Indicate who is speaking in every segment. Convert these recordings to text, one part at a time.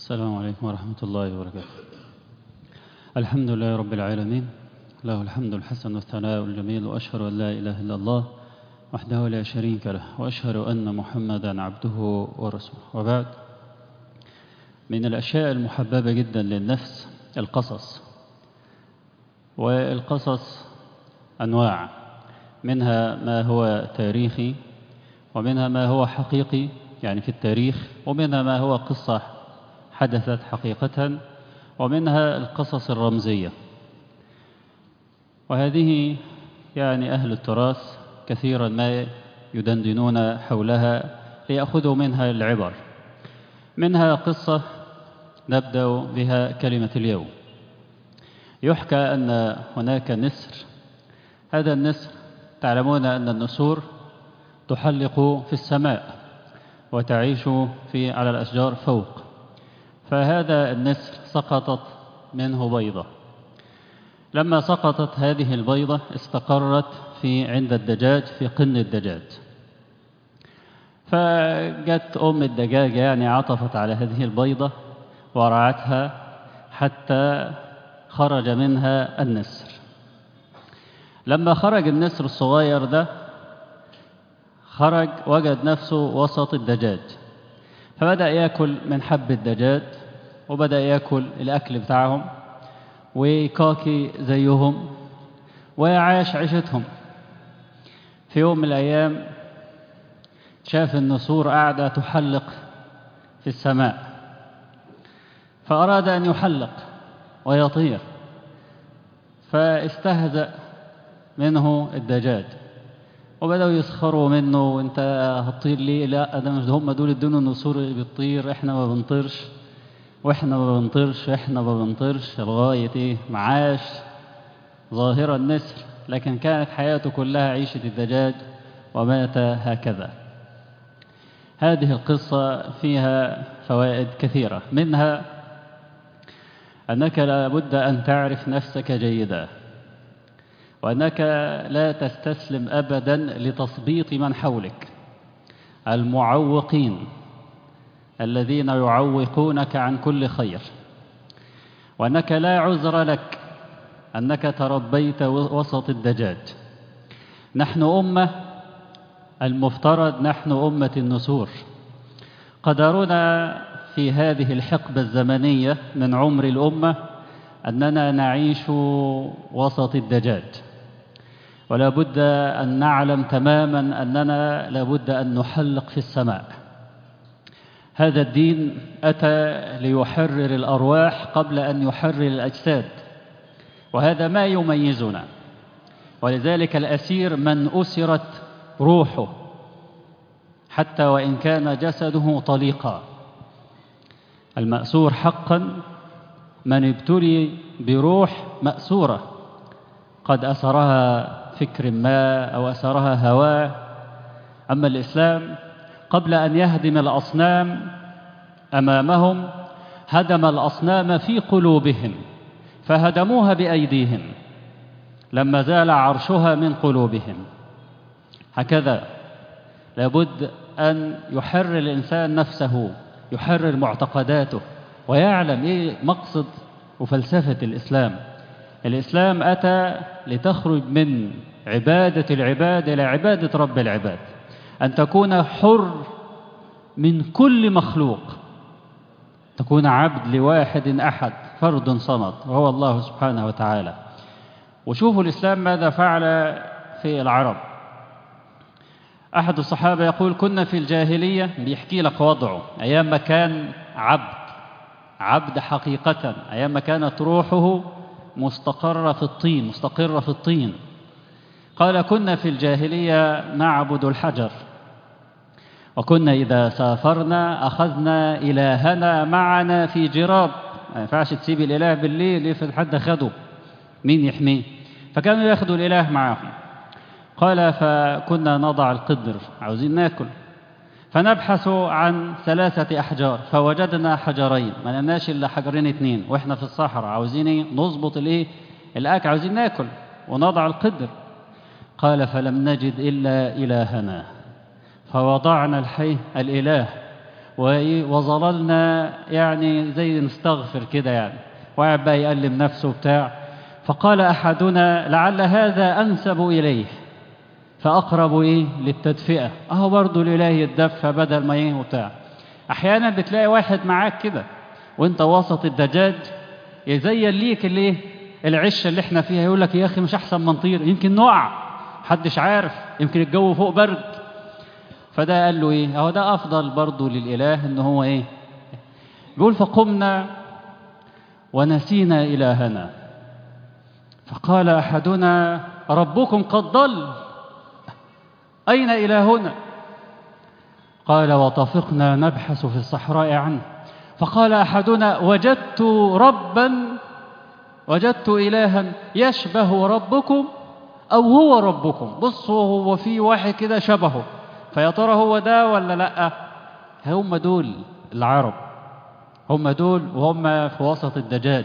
Speaker 1: السلام عليكم ورحمة الله وبركاته الحمد لله رب العالمين له الحمد الحسن والثناء الجميل وأشهد أن لا إله إلا الله وحده لا شريك له وأشهد أن محمدا عبده ورسوله وبعد من الأشياء المحببة جدا للنفس القصص والقصص أنواع منها ما هو تاريخي ومنها ما هو حقيقي يعني في التاريخ ومنها ما هو قصة حدثت حقيقة ومنها القصص الرمزية وهذه يعني أهل التراث كثيرا ما يدندنون حولها ليأخذوا منها العبر منها قصة نبدأ بها كلمة اليوم يحكى أن هناك نسر هذا النسر تعلمون أن النسور تحلق في السماء وتعيش في على الأشجار فوق فهذا النسر سقطت منه بيضة لما سقطت هذه البيضة استقرت في عند الدجاج في قن الدجاج فجت أم الدجاجة يعني عطفت على هذه البيضة ورعتها حتى خرج منها النسر لما خرج النسر الصغير ده خرج وجد نفسه وسط الدجاج فبدأ يأكل من حب الدجاج وبدأ يأكل الأكل بتاعهم ويكاكي زيهم ويعاش عيشتهم في يوم من الأيام شاف النسور قاعدة تحلق في السماء فأراد أن يحلق ويطير فاستهزأ منه الدجاج وبدأوا يسخروا منه وانت هتطير ليه لا ده مش هم دول ادونا النسور اللي بتطير احنا ما بنطيرش واحنا ما بنطيرش احنا ما بنطيرش لغاية ايه معاش ظاهرة النسر لكن كانت حياته كلها عيشة الدجاج ومات هكذا هذه القصة فيها فوائد كثيرة منها أنك لابد أن تعرف نفسك جيدا وأنك لا تستسلم أبدا لتثبيط من حولك المعوقين الذين يعوقونك عن كل خير وأنك لا عذر لك أنك تربيت وسط الدجاج نحن أمة المفترض نحن أمة النسور قدرنا في هذه الحقبة الزمنية من عمر الأمة أننا نعيش وسط الدجاج ولا بد أن نعلم تماما أننا لابد أن نحلق في السماء هذا الدين أتى ليحرر الأرواح قبل أن يحرر الأجساد وهذا ما يميزنا ولذلك الأسير من أسرت روحه حتى وإن كان جسده طليقا المأسور حقا من ابتلي بروح مأسورة قد أسرها فكر ما أو أسرها هواه أما الإسلام قبل أن يهدم الأصنام أمامهم هدم الأصنام في قلوبهم فهدموها بأيديهم لما زال عرشها من قلوبهم هكذا لابد أن يحرر الإنسان نفسه يحرر معتقداته ويعلم إيه مقصد وفلسفة الإسلام الإسلام أتى لتخرج من عبادة العباد إلى عبادة رب العباد أن تكون حر من كل مخلوق تكون عبد لواحد أحد فرد صمد وهو الله سبحانه وتعالى وشوفوا الإسلام ماذا فعل في العرب أحد الصحابة يقول كنا في الجاهلية بيحكي لك وضعه أيام ما كان عبد عبد حقيقة أيام ما كانت روحه مستقرة في الطين مستقرة في الطين قال كنا في الجاهلية نعبد الحجر وكنا إذا سافرنا أخذنا إلهنا معنا في جراب ما ينفعش تسيب الإله بالليل يفرض حد خده مين يحميه فكانوا ياخذوا الإله معهم قال فكنا نضع القدر عاوزين ناكل فنبحث عن ثلاثة أحجار فوجدنا حجرين ما لقناش إلا حجرين اتنين وإحنا في الصحراء عاوزين إيه نظبط الإيه الأكل عاوزين ناكل ونضع القدر قال فلم نجد إلا إلهنا فوضعنا الحي الإله وإيه وظللنا يعني زي نستغفر كده يعني وقاعد بقى يألم نفسه بتاع فقال أحدنا لعل هذا أنسب إليه فأقرب إيه للتدفئة أهو برضه الإله يتدفى بدل ما إيه وبتاع أحيانا بتلاقي واحد معاك كده وأنت وسط الدجاج يزين ليك الإيه العشة اللي إحنا فيها يقول لك يا أخي مش أحسن من طير يمكن نقع محدش عارف يمكن الجو فوق برد فده قال له إيه أهو ده أفضل برضه للإله إن هو إيه بيقول فقمنا ونسينا إلهنا فقال أحدنا ربكم قد ضل أين إلهنا قال وطفقنا نبحث في الصحراء عنه فقال أحدنا وجدت ربا وجدت إلها يشبه ربكم أو هو ربكم بصوا هو في واحد كده شبهه فيا ترى هو ده ولا لأ هم دول العرب هم دول وهم في وسط الدجاج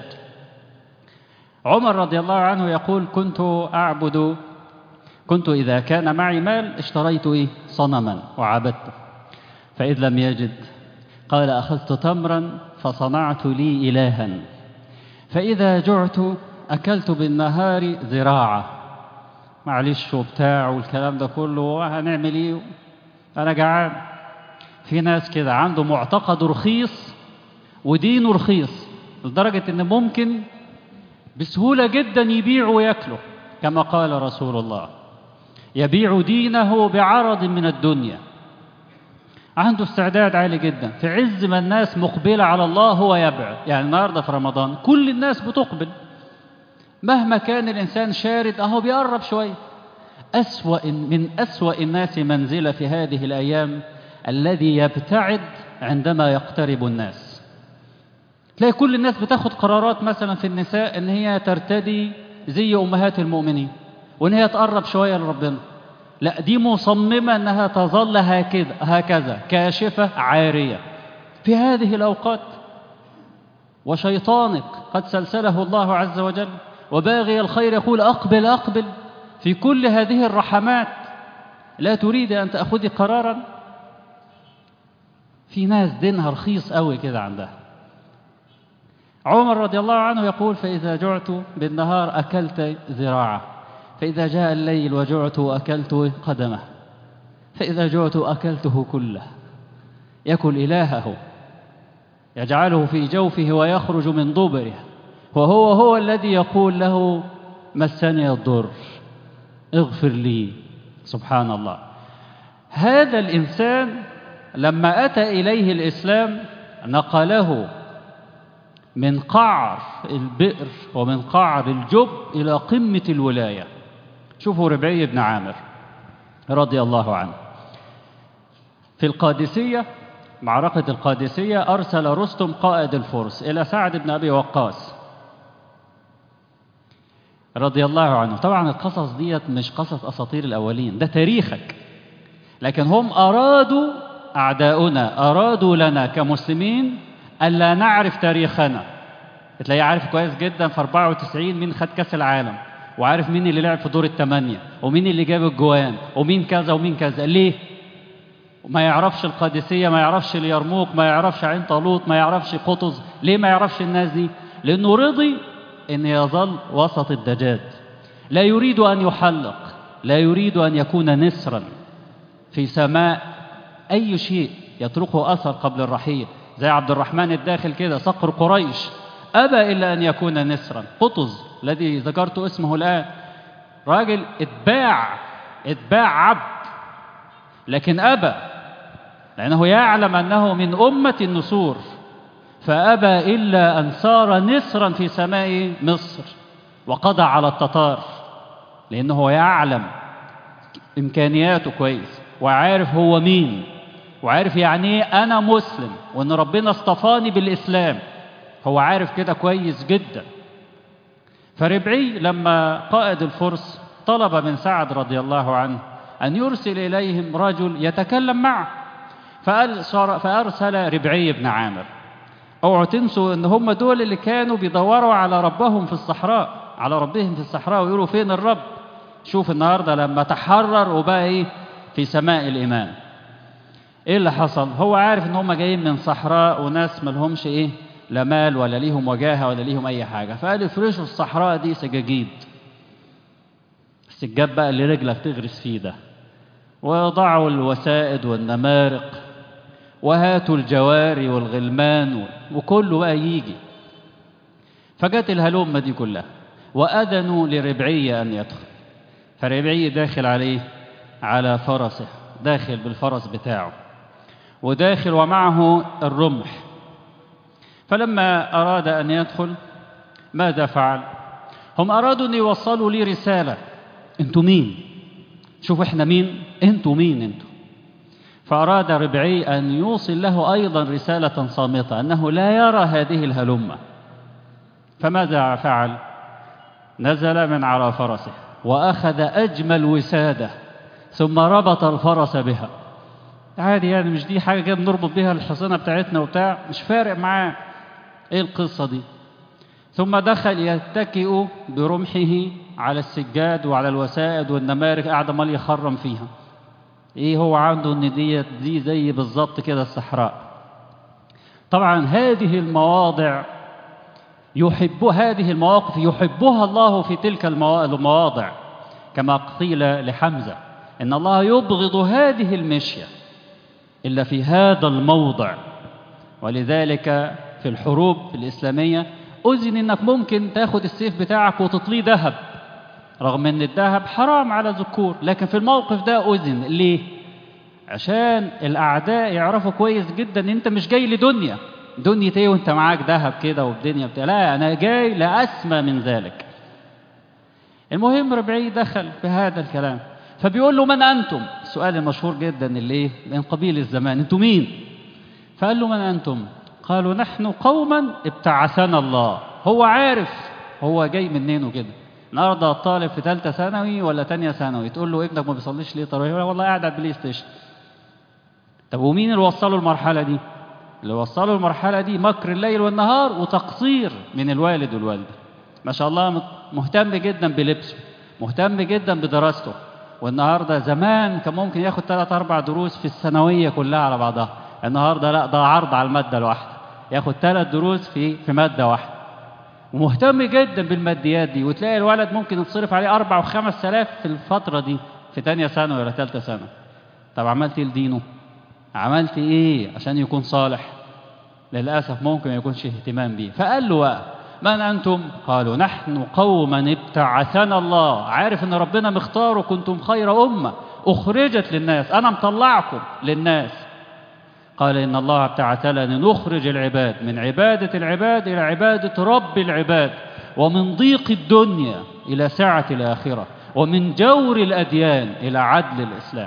Speaker 1: عمر رضي الله عنه يقول كنت أعبد كنت إذا كان معي مال اشتريت إيه صنما وعبدته فإذ لم يجد قال أخذت تمرا فصنعت لي إلها فإذا جعت أكلت بالنهار ذراعة معلش وبتاع والكلام ده كله هنعمل إيه أنا جعان في ناس كده عنده معتقد رخيص ودينه رخيص لدرجة إن ممكن بسهولة جدا يبيع وياكله كما قال رسول الله يبيع دينه بعرض من الدنيا عنده استعداد عالي جدا في عز ما الناس مقبلة على الله هو يبعد يعني النهاردة في رمضان كل الناس بتقبل مهما كان الإنسان شارد أهو بيقرب شوية أسوأ من أسوأ الناس منزلة في هذه الأيام الذي يبتعد عندما يقترب الناس تلاقي كل الناس بتاخد قرارات مثلا في النساء ان هي ترتدي زي امهات المؤمنين وان هي تقرب شويه لربنا لا دي مصممه انها تظل هكذا هكذا كاشفه عاريه في هذه الاوقات وشيطانك قد سلسله الله عز وجل وباغي الخير يقول اقبل اقبل في كل هذه الرحمات لا تريد ان تاخذي قرارا في ناس دينها رخيص قوي كده عندها عمر رضي الله عنه يقول فإذا جعت بالنهار أكلت ذراعه فإذا جاء الليل وجعت أكلت قدمه فإذا جعت أكلته كله يكل إلهه يجعله في جوفه ويخرج من دبره وهو هو الذي يقول له مسني الضر اغفر لي سبحان الله هذا الإنسان لما أتى إليه الإسلام نقله من قعر البئر ومن قعر الجب إلى قمة الولاية شوفوا ربعي بن عامر رضي الله عنه في القادسية معركة القادسية أرسل رستم قائد الفرس إلى سعد بن أبي وقاص رضي الله عنه طبعا القصص ديت مش قصص أساطير الأولين ده تاريخك لكن هم أرادوا أعداؤنا أرادوا لنا كمسلمين ألا نعرف تاريخنا تلاقيه عارف كويس جدا في 94 مين خد كأس العالم وعارف مين اللي لعب في دور الثمانية ومين اللي جاب الجوان ومين كذا ومين كذا ليه؟ ما يعرفش القادسية ما يعرفش اليرموك ما يعرفش عين طالوت ما يعرفش قطز ليه ما يعرفش الناس دي؟ لأنه رضي أن يظل وسط الدجاج لا يريد أن يحلق لا يريد أن يكون نسرا في سماء أي شيء يتركه أثر قبل الرحيل زي عبد الرحمن الداخل كده صقر قريش أبى إلا أن يكون نسرا قطز الذي ذكرت اسمه الآن راجل اتباع اتباع عبد لكن أبى لأنه يعلم أنه من أمة النسور فأبى إلا أن صار نسرا في سماء مصر وقضى على التتار لأنه يعلم إمكانياته كويس وعارف هو مين وعارف يعني ايه انا مسلم وان ربنا اصطفاني بالاسلام هو عارف كده كويس جدا فربعي لما قائد الفرس طلب من سعد رضي الله عنه ان يرسل اليهم رجل يتكلم معه فارسل ربعي بن عامر اوعوا تنسوا ان هم دول اللي كانوا بيدوروا على ربهم في الصحراء على ربهم في الصحراء ويقولوا فين الرب شوف النهارده لما تحرر وبقى ايه في سماء الايمان ايه اللي حصل هو عارف ان هم جايين من صحراء وناس ملهمش ايه لا مال ولا ليهم وجاهه ولا ليهم اي حاجه فقال افرشوا الصحراء دي سجاجيد السجاد بقى اللي رجلك تغرس فيه ده وضعوا الوسائد والنمارق وهاتوا الجواري والغلمان وكله بقى يجي فجت الهلومة دي كلها وأذنوا لربعي أن يدخل فربعي داخل عليه على فرسه داخل بالفرس بتاعه وداخل ومعه الرمح فلما أراد أن يدخل ماذا فعل هم أرادوا أن يوصلوا لي رسالة أنتوا مين شوفوا إحنا مين أنتوا مين أنتوا فأراد ربعي أن يوصل له أيضا رسالة صامتة أنه لا يرى هذه الهلمة فماذا فعل نزل من على فرسه وأخذ أجمل وسادة ثم ربط الفرس بها عادي يعني مش دي حاجة كده بنربط بيها الحصانة بتاعتنا وبتاع مش فارق معاه ايه القصة دي ثم دخل يتكئ برمحه على السجاد وعلى الوسائد والنمارق قاعد مال يخرم فيها ايه هو عنده ان دي دي زي بالظبط كده الصحراء طبعا هذه المواضع يحب هذه المواقف يحبها الله في تلك المواضع كما قيل لحمزة إن الله يبغض هذه المشية إلا في هذا الموضع ولذلك في الحروب الإسلامية أذن إنك ممكن تاخد السيف بتاعك وتطليه ذهب رغم إن الذهب حرام على الذكور لكن في الموقف ده أذن ليه؟ عشان الأعداء يعرفوا كويس جدا إن أنت مش جاي لدنيا دنيا ايه وانت معاك ذهب كده والدنيا بتاع لا انا جاي لاسمى من ذلك المهم ربعي دخل في هذا الكلام فبيقول له من انتم السؤال المشهور جدا اللي ايه من قبيل الزمان انتم مين فقال له من انتم قالوا نحن قوما ابتعثنا الله هو عارف هو جاي منين وكده النهارده الطالب في ثالثه ثانوي ولا ثانيه ثانوي تقول له ابنك ما بيصليش ليه طب والله قاعد على البلاي ستيشن طب ومين اللي وصله المرحله دي اللي وصلوا المرحلة دي مكر الليل والنهار وتقصير من الوالد والوالدة ما شاء الله مهتم جدا بلبسه مهتم جدا بدراسته والنهاردة زمان كان ممكن ياخد ثلاث أربع دروس في الثانوية كلها على بعضها النهاردة لا ده عرض على المادة الواحدة ياخد ثلاث دروس في في مادة واحدة ومهتم جدا بالماديات دي وتلاقي الولد ممكن يتصرف عليه أربع وخمس آلاف في الفترة دي في تانية ثانوي ولا ثالثة ثانوي طب عملت ايه لدينه؟ عملت ايه عشان يكون صالح للأسف ممكن ما يكونش اهتمام بيه فقال له بقى من أنتم قالوا نحن قوما ابتعثنا الله عارف ان ربنا مختاره كنتم خير أمة أخرجت للناس أنا مطلعكم للناس قال إن الله ابتعثنا لنخرج العباد من عبادة العباد إلى عبادة رب العباد ومن ضيق الدنيا إلى سعة الآخرة ومن جور الأديان إلى عدل الإسلام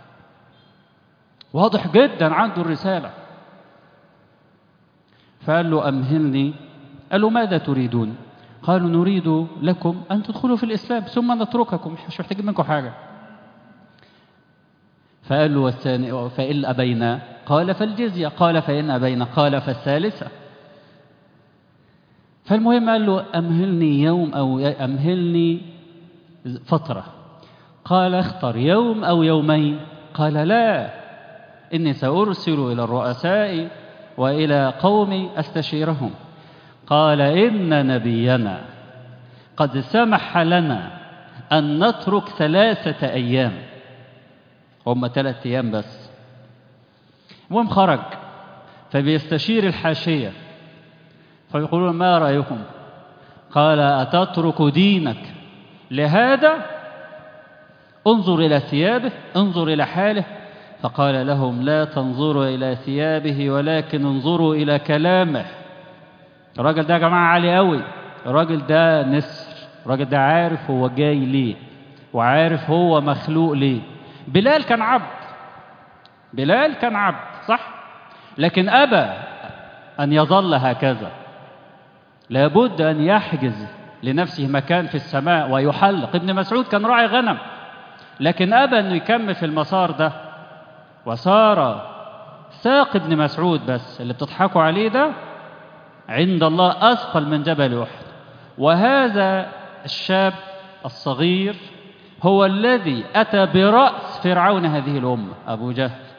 Speaker 1: واضح جدا عنده الرسالة فقال له أمهلني قال له ماذا تريدون قالوا نريد لكم أن تدخلوا في الإسلام ثم نترككم مش محتاجين منكم حاجة فقال له والثاني فإن أبينا قال فالجزية قال فإن أبينا قال فالثالثة فالمهم قال له أمهلني يوم أو أمهلني فترة قال اختر يوم أو يومين قال لا إني سأرسل إلى الرؤساء وإلى قومي أستشيرهم قال إن نبينا قد سمح لنا أن نترك ثلاثة أيام هم ثلاثة أيام بس المهم خرج فبيستشير الحاشية فيقولون ما رأيكم قال أتترك دينك لهذا انظر إلى ثيابه انظر إلى حاله فقال لهم لا تنظروا إلى ثيابه ولكن انظروا إلى كلامه الراجل ده يا جماعة عالي قوي الراجل ده نسر الراجل ده عارف هو جاي ليه وعارف هو مخلوق ليه بلال كان عبد بلال كان عبد صح لكن أبى أن يظل هكذا لابد أن يحجز لنفسه مكان في السماء ويحلق ابن مسعود كان راعي غنم لكن أبى أنه يكمل في المسار ده وصار ساق ابن مسعود بس اللي بتضحكوا عليه ده عند الله أثقل من جبل أحد وهذا الشاب الصغير هو الذي أتى برأس فرعون هذه الأمة أبو جهل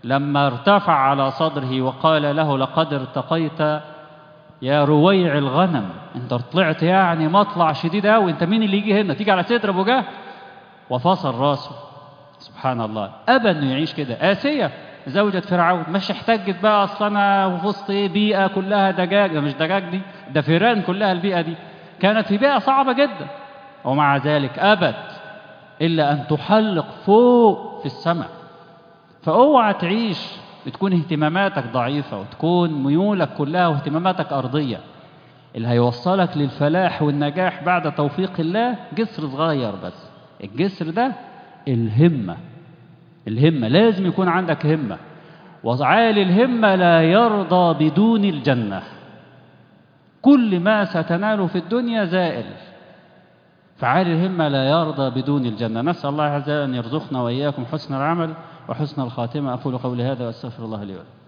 Speaker 1: لما ارتفع على صدره وقال له لقد ارتقيت يا رويع الغنم انت طلعت يعني مطلع شديد قوي انت مين اللي يجي هنا تيجي على صدر ابو جهل وفصل راسه سبحان الله ابى انه يعيش كده اسيه زوجة فرعون مش احتجت بقى اصل انا في وسط ايه بيئه كلها دجاج ده مش دجاج دي ده فيران كلها البيئه دي كانت في بيئه صعبه جدا ومع ذلك ابت الا ان تحلق فوق في السماء فاوعى تعيش بتكون اهتماماتك ضعيفه وتكون ميولك كلها واهتماماتك ارضيه اللي هيوصلك للفلاح والنجاح بعد توفيق الله جسر صغير بس الجسر ده الهمه الهمة لازم يكون عندك همة وعالي الهمة لا يرضى بدون الجنة كل ما ستناله في الدنيا زائل فعالي الهمة لا يرضى بدون الجنة نسأل الله عز وجل أن يرزقنا وإياكم حسن العمل وحسن الخاتمة أقول قولي هذا وأستغفر الله لي ولكم